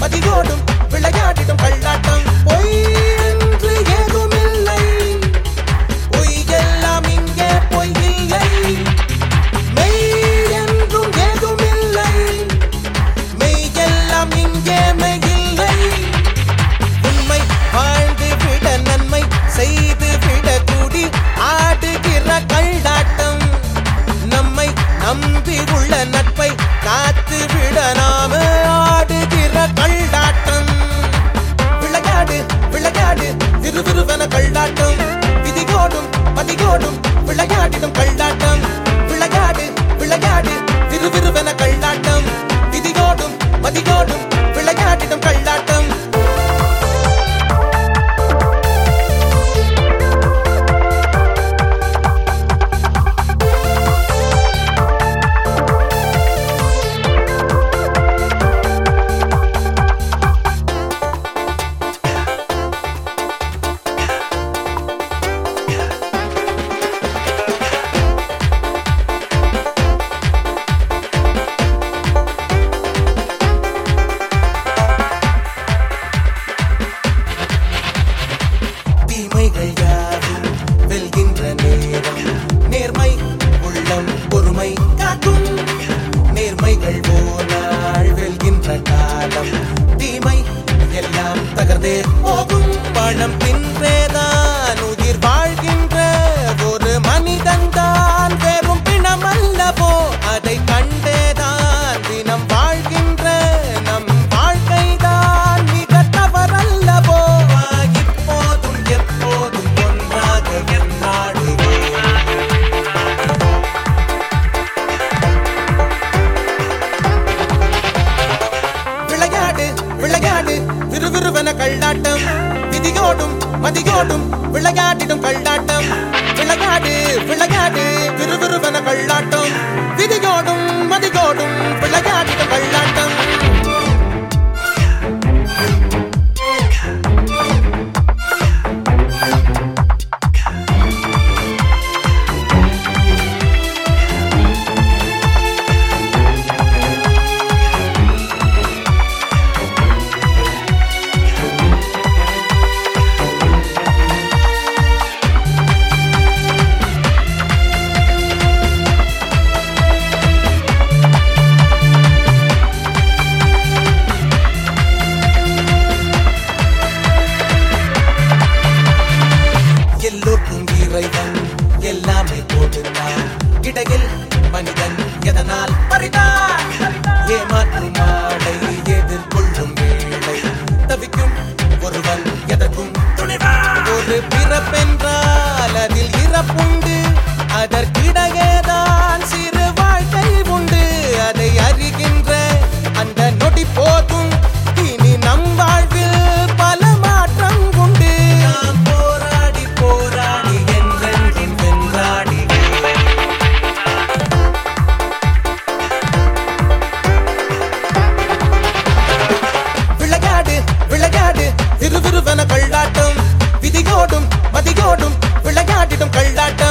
மதியோடும் விளையாடிடும் கள்ளாட்டம் பொய் என்று ஏதுமில்லை பொய் எல்லாம் இங்கே பொய் இல்லை மெய் என்றும் ஏதுமில்லை மெய் எல்லாம் இங்கே மெய்யில்லை உண்மை வாழ்ந்து விட நன்மை செய்து விட கூடி ஆடுகிற கள்ளாட்டம் நம்மை நம்பி உள்ள நட்பை காத்து விட நாம ஆடுகிற கள்ளாட்டம் விளையாடு விளையாடு விறுவிறுவென கள்ளாட்டம் விதிகோடும் மதிகோடும் விளையாடிடும் கள்ளாட்டம் விளையாடு விளையாடு விறுவிறுவென கள்ளாட்டம் விதிகோடும் மதிகோடும் விளையாடிடும் கள்ளாட்டம் தீமைகள் யாவும் வெல்கின்ற நேரம் நேர்மை உள்ளம் பொறுமை காக்கும் நேர்மைகள் போனால் வெல்கின்ற காலம் தீமை எல்லாம் தகர்ந்தே போகும் பணம் தின்றேதான் உயிர் வாழ்கின்ற ஒரு மனிதன் தான் வெறும் பிணம் அல்லவோ அதை கண்டேதான் தினம் வாழ்கின்ற நம் வாழ்க்கைதான் மிக தவறல்லவோ இப்போதும் எப்போதும் ஒன்றாக என்னாடுவோம் விளையாடு விளையாடு விறுவிறுவென கள்ளாட்டம் விதியோடும் மதியோடும் விளையாடிடும் கள்ளாட்டம் விளையாடு விளையாடு விறுவிறுவென கள்ளாட்டம் விதியோடும் மதியோடும் விளையாடிடும் கள்ளாட்டம் எல்லோருக்கும் இறைவன் எல்லாமே கொடுத்தான் இடையில் மனிதன் எதனால் பறித்தான் ஏமாற்றும் ஆடை எதிர்கொள்ளும் வேளை தவிக்கும் ஒருவன் எதற்கும் துணிவான் ஒரு பிறப்பென்றால் அதில் இறப்புண்டு அதற்கிடையேதான் சிறு வாழ்க்கை உண்டு அதை அறிகின்ற அந்த நொடி போதும் இனி நம் வாழ்வில் பல மாற்றம் உண்டு நாம் போராடி போராடி என்றென்றும் வென்றாடி விளையாடு விளையாடு விறுவிறுவென கள்ளாட்டம் விதியோடும் மதியோடும் விளையாடிடும் கள்ளாட்டம்